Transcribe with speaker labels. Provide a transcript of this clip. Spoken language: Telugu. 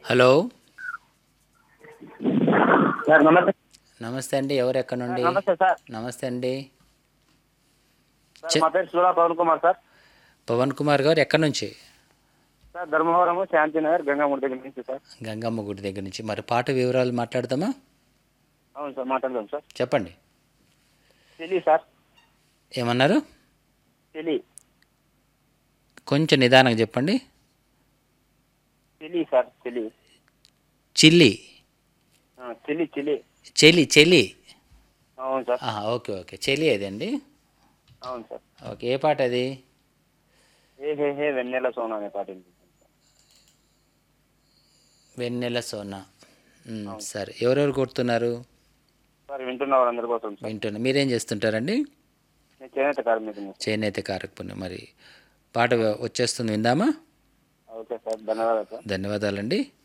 Speaker 1: హలో
Speaker 2: సార్ నమస్తే
Speaker 1: నమస్తే అండి ఎవరు ఎక్కడ నుండి
Speaker 2: నమస్తే సార్
Speaker 1: నమస్తే అండి
Speaker 2: సార్, మా పేరు సూరా పవన్ కుమార్ సార్
Speaker 1: పవన్ కుమార్ గారు ఎక్కడి నుంచి
Speaker 2: సార్ ధర్మవరము శాంతినగర్ గంగామూడి దగ్గర నుంచి సార్
Speaker 1: గంగమ్మ గుడి దగ్గర నుంచి మరి పాట వివరాలు మాట్లాడదామా
Speaker 2: అవును సార్ మాట్లాడదాం సార్
Speaker 1: చెప్పండి
Speaker 2: తెలి సార్
Speaker 1: ఏమన్నారు
Speaker 2: తెలి
Speaker 1: కొంచెం నిదానంగా చెప్పండి
Speaker 2: తెలి సార్ తెలి
Speaker 1: చిల్లి
Speaker 2: ఆ, చెలి చెలి
Speaker 1: చెలి చెలి
Speaker 2: అవును సార్
Speaker 1: ఆహా, ఓకే ఓకే చెలి అదండి
Speaker 2: అవును సార్
Speaker 1: ఓకే ఏ పాట అది
Speaker 2: ఏ హే హే వెన్నెల సోనా అనే పాట వినిపించండి సార్.
Speaker 1: వెన్నెల సోనా ఉమ్, సరే ఎవరెవరు కొడుతున్నారు
Speaker 2: సార్ వింటున్న వాళ్ళందరి కోసం సార్
Speaker 1: వింటున్నా మీరేం చేస్తుంటారండి
Speaker 2: నేను చేనేత కార్మికుని
Speaker 1: చేనేత కారకపోయినా మరి పాట వచ్చేస్తుంది విందామా
Speaker 2: ఓకే సార్ ధన్యవాదాలు సార్
Speaker 1: ధన్యవాదాలండి